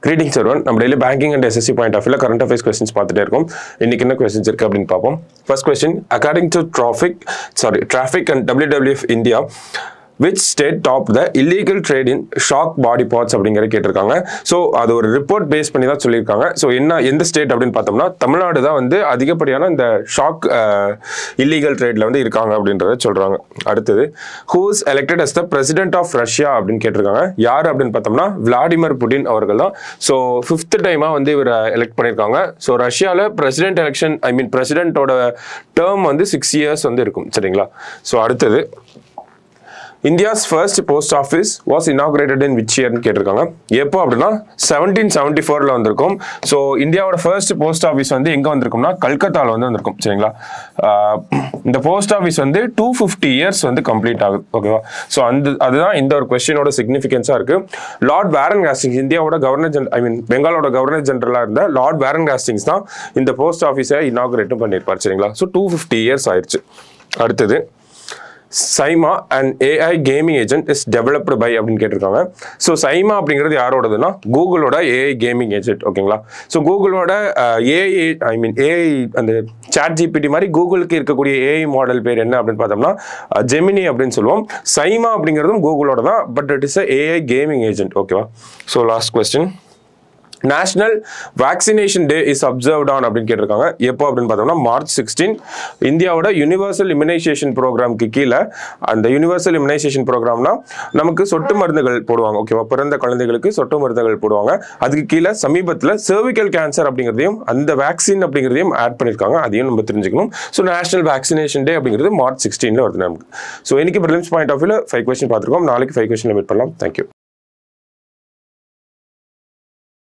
greetings everyone நம்ம daily banking and SSC point of வியூல current affairs questions பார்த்துட்டே இருக்கோம் இன்னைக்கு என்ன கொஸ்டின்ஸ் இருக்கு அப்படின்னு பார்ப்போம் first question according to traffic sorry traffic and WWF India which state top the illegal trade in shark body parts அப்படிங்கிற கேட்டிருக்காங்க ஸோ அது ஒரு ரிப்போர்ட் பேஸ் பண்ணி தான் சொல்லியிருக்காங்க ஸோ என்ன எந்த ஸ்டேட் அப்படின்னு பார்த்தோம்னா தமிழ்நாடு தான் வந்து அதிகப்படியான இந்த ஷாக் இல்லீகல் ட்ரேட்ல வந்து இருக்காங்க அப்படின்றத சொல்றாங்க அடுத்தது who's elected as the president of Russia அப்படின்னு கேட்டிருக்காங்க யார் அப்படின்னு பார்த்தோம்னா விளாடிமிர் புடின் அவர்கள் தான் ஸோ ஃபிஃப்த் டைமாக வந்து இவரை எலெக்ட் பண்ணியிருக்காங்க ஸோ ரஷ்யாவில் பிரசிடென்ட் எலெக்ஷன் ஐ மீன் பிரசிடென்ட்டோட டேர்ம் வந்து சிக்ஸ் இயர்ஸ் வந்து இருக்கும் சரிங்களா ஸோ அடுத்தது India's first post office was inaugurated in which இயர்னு கேட்டிருக்காங்க எப்போ அப்படின்னா செவன்டீன் செவன்டி ஃபோரில் வந்திருக்கும் ஸோ இந்தியாவோட ஃபர்ஸ்ட் போஸ்ட் ஆஃபீஸ் வந்து எங்கே வந்திருக்கும்னா கல்கத்தாவில் வந்து வந்திருக்கும் சரிங்களா ஆஹ் இந்த போஸ்ட் ஆஃபீஸ் வந்து டூ ஃபிஃப்டி இயர்ஸ் வந்து கம்ப்ளீட் ஆகுது ஓகேவா ஸோ அந்த அதுதான் இந்த ஒரு கொஸ்டினோட சிக்னிஃபிகன்ஸாக இருக்கு லார்ட் வேரன் காஸ்டிங்ஸ் இந்தியாவோட கவர்னர் ஜென் ஐ மீன் பெங்காலோட கவர்னர் ஜெனரலாக இருந்த லார்ட் வேரன் காஸ்டிங்ஸ் தான் இந்த போஸ்ட் ஆஃபீஸை இனாகுரேட்டும் பண்ணியிருப்பார் சரிங்களா ஸோ டூ ஃபிஃப்டி இயர்ஸ் ஆயிடுச்சு அடுத்தது SIMA and AI gaming agent is developed by அப்படின்னு கேட்டிருக்காங்க ஸோ சைமா அப்படிங்கிறது யாரோடதுன்னா கூகுளோட ஏஐ கேமிங் ஏஜென்ட் ஓகேங்களா ஸோ கூகுளோட ஏஐ ஐ மீன் ஏஐ அந்த சாட் ஜிபிடி மாதிரி கூகுளுக்கு இருக்கக்கூடிய ஏஐ மாடல் பேர் என்ன அப்படின்னு பார்த்தோம்னா ஜெமினி அப்படின்னு சொல்லுவோம் சைமா அப்படிங்கிறதும் கூகுளோட தான் but it is AI gaming agent ஓகேவா so last question national vaccination day is observed on அப்படின்னு கேட்டிருக்காங்க எப்போ அப்படின்னு பார்த்தோம்னா மார்ச் சிக்ஸ்டீன் இந்தியாவோட யூனிவர்சல் இம்யூனைசேஷன் ப்ரோக்ராம்க்கு கீழே அந்த யூனிவர்சல் இம்யூனைசேஷன் ப்ரோக்ராம்னா நமக்கு சொட்டு மருந்துகள் போடுவாங்க ஓகேவா பிறந்த குழந்தைகளுக்கு சொட்டு மருந்துகள் போடுவாங்க அதுக்கு கீழே சமீபத்தில் cervical கேன்சர் அப்படிங்கிறதையும் அந்த வேக்சின் அப்படிங்கிறதையும் ஆட் பண்ணியிருக்காங்க அதையும் நம்ம தெரிஞ்சுக்கணும் ஸோ நேஷனல் வேக்சினேஷன் டே அப்படிங்கிறது மார்ச் சிக்ஸ்டீனில் வருது நமக்கு ஸோ இன்னைக்கு ப்ரிலிம்ஸ் பாயிண்ட் ஆஃப் வியூல ஃபைவ் கொஸ்டின் பார்த்துருக்கோம் நாளைக்கு ஃபைவ் கொஸ்டின் மீட் பண்ணலாம் தேங்க்யூ